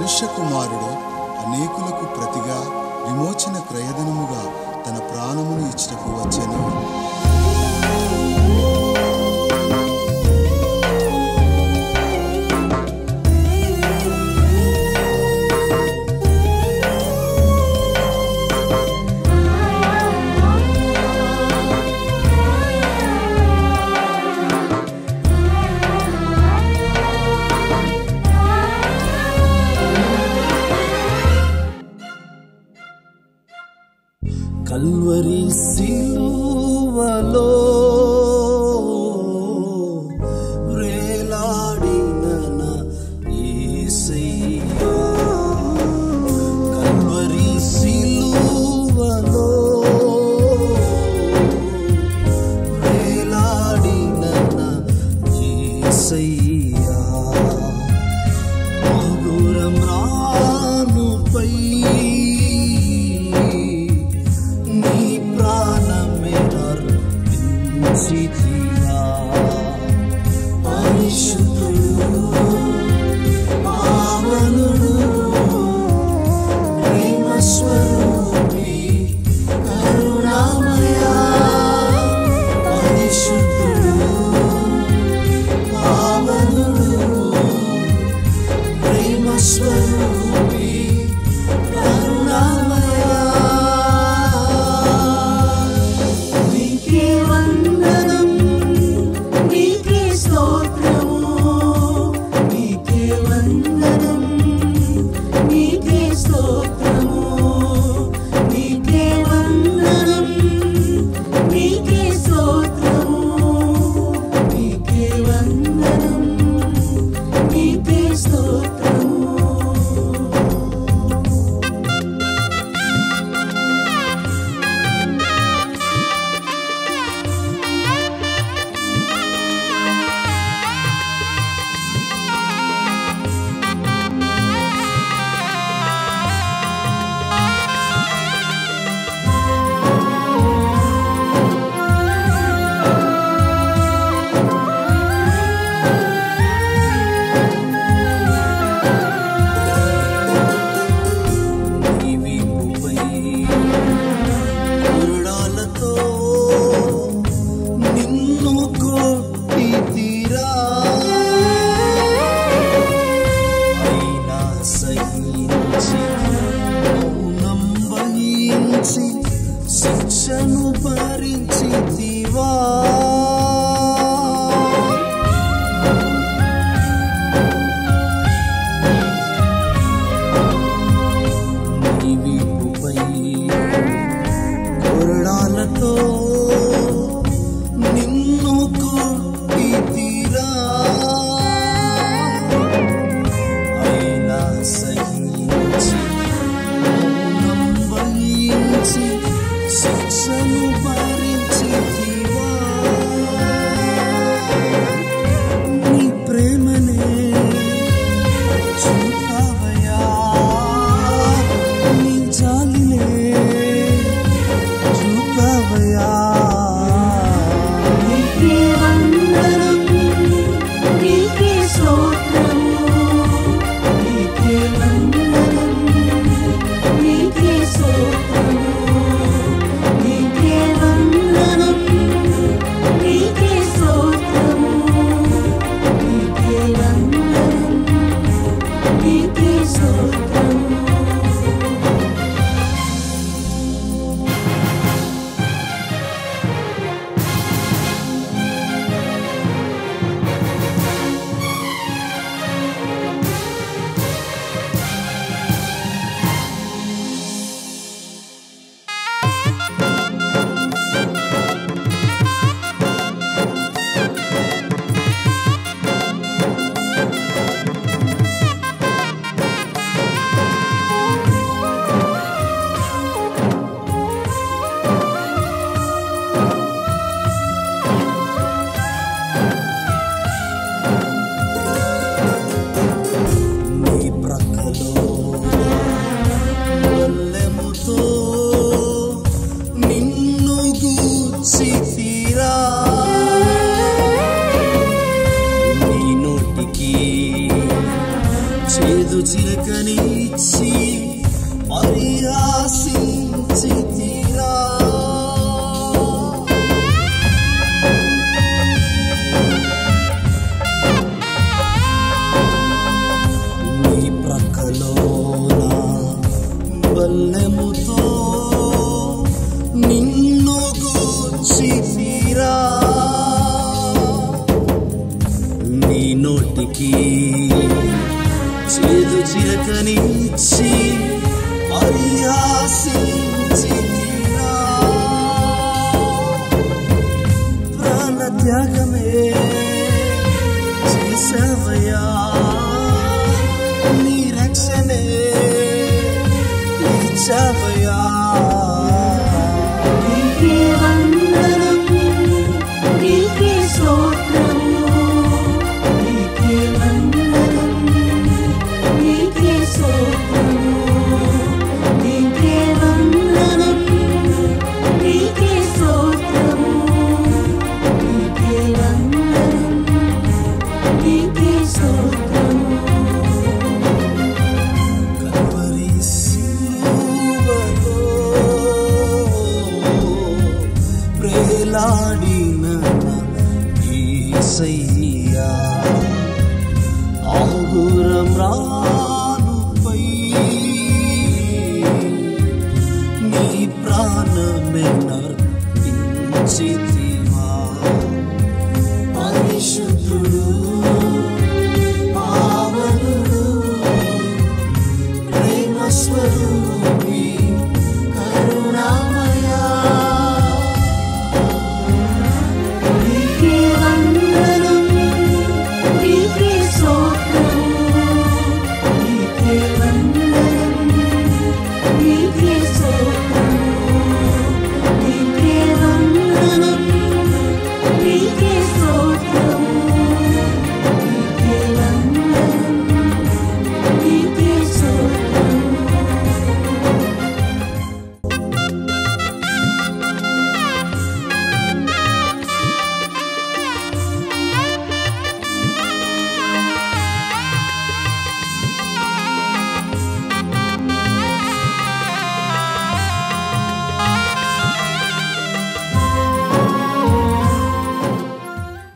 మనుష్య కుమారుడు అనేకులకు ప్రతిగా విమోచన క్రయధనముగా తన ప్రాణమును ఇచ్చటకు వచ్చెను కల్వరి సిలువలో వేలాడిన నా యేసయ్యా. కల్వరి సిలువలో వేలాడిన నా యేసయ్యా. మధురం రానుపై నీ ప్రాణమేనర్పించితిరా పరిశుద్ధుడు పావనుడు ప్రేమస్వరూపి కరుణామయా పరిశుద్ధుడు పావనుడు ప్రేమస్వరూపి కరుణామయా నీకే వందనం నీకే స్తోత్రము నీకే వందనం నీకే స్తోత్రము నీకే వందనం నీకే స్తోత్రము నీకే వందనం నీకే స్తోత్రము నీవిపై కరుణాలతో నిన్ను కొట్టితిరా అయినా సహించి మౌనం వహించి శిక్షను భరించితివా నీవిపై కొరడాలతో నిన్ను కొట్టితిరా అయినా సహించి మౌనం వహించి శిక్షను భరించితివా నోటికి చేదు చిరకనిచ్చి పరిహాసించి ప్రాణ త్యాగమే చేసావయా నీ రక్షణే ఇచ్చావయా నీకే వందనం నీకే స్తోత్రం నీకే వందనం నీకే స్తోత్రం నీకే వందనం నీకే స్తోత్రం నీకే వందనం నీకే స్తోత్రం కల్వరి సిలువలో ప్రేలాడిన యేసయ్యా ఆగురం రానుపై నీ ప్రాణమే నర్పించితివి